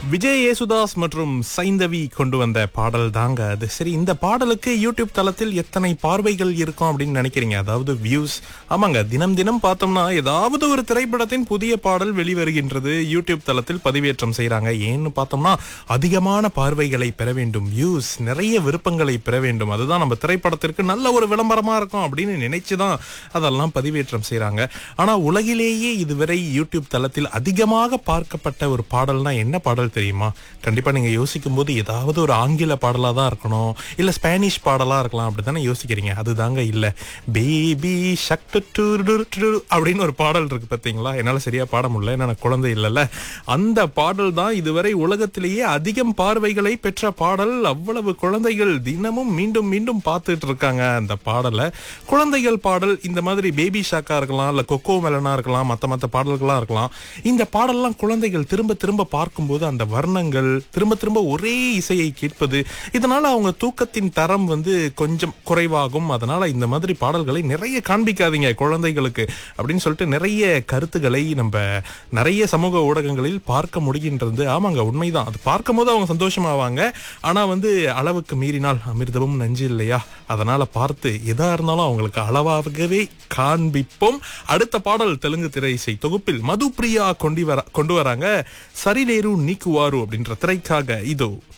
விஜய் யேசுதாஸ் மற்றும் சைந்தவி கொண்டு வந்த பாடல் தாங்க அது சரி இந்த பாடலுக்கு யூடியூப் தளத்தில் எத்தனை பார்வைகள் இருக்கும் அப்படின்னு நினைக்கிறீங்க அதாவது வியூஸ் ஆமாங்க தினம் தினம் பார்த்தோம்னா ஏதாவது ஒரு திரைப்படத்தின் புதிய பாடல் வெளிவருகின்றது யூடியூப் தளத்தில் பதிவேற்றம் செய்றாங்க ஏன்னு பார்த்தோம்னா அதிகமான பார்வைகளை பெற வேண்டும் வியூஸ் நிறைய விருப்பங்களை பெற வேண்டும் அதுதான் நம்ம திரைப்படத்திற்கு நல்ல ஒரு விளம்பரமா இருக்கும் அப்படின்னு நினைச்சுதான் அதெல்லாம் பதிவேற்றம் செய்றாங்க ஆனா உலகிலேயே இதுவரை யூடியூப் தளத்தில் அதிகமாக பார்க்கப்பட்ட ஒரு பாடல்னா என்ன பாடல் தெரியுமா கண்டிப்பா நீங்க யோசிக்கும் போது ஏதாவது ஒரு ஆங்கில பாடலா தான் இருக்கணும் இல்ல ஸ்பானிஷ் பாடலா இருக்கலாம் அப்படித்தானே யோசிக்கிறீங்க அதுதாங்க இல்ல பேபி ஷக்டு அப்படின்னு ஒரு பாடல் இருக்கு பாத்தீங்களா என்னால சரியா பாட முடியல ஏன்னா எனக்கு குழந்தை இல்லைல்ல அந்த பாடல் தான் இதுவரை உலகத்திலேயே அதிகம் பார்வைகளை பெற்ற பாடல் அவ்வளவு குழந்தைகள் தினமும் மீண்டும் மீண்டும் பார்த்துட்டு இருக்காங்க அந்த பாடலை குழந்தைகள் பாடல் இந்த மாதிரி பேபி ஷாக்கா இருக்கலாம் இல்ல கொக்கோ மெலனா இருக்கலாம் மத்த மத்த பாடல்களா இருக்கலாம் இந்த பாடல்லாம் குழந்தைகள் திரும்ப திரும்ப பார்க்கும்போது அந்த வர்ணங்கள் திரும்ப திரும்ப ஒரே இசையை கேட்பது இதனால அவங்க தூக்கத்தின் தரம் வந்து கொஞ்சம் குறைவாகும் அதனால இந்த மாதிரி பாடல்களை நிறைய காண்பிக்காதீங்க குழந்தைகளுக்கு அப்படின்னு சொல்லிட்டு நிறைய கருத்துக்களை நம்ம நிறைய சமூக ஊடகங்களில் பார்க்க முடிகின்றது ஆமாங்க உண்மைதான் அது பார்க்கும்போது அவங்க சந்தோஷமாவாங்க ஆனா வந்து அளவுக்கு மீறினால் அமிர்தமும் நஞ்சு இல்லையா அதனால பார்த்து எதா இருந்தாலும் அவங்களுக்கு அளவாகவே காண்பிப்போம் அடுத்த பாடல் தெலுங்கு திரை இசை தொகுப்பில் மது பிரியா கொண்டு வர கொண்டு வராங்க சரிலேரு நீக்குவாரு அப்படின்ற திரைக்காக இதோ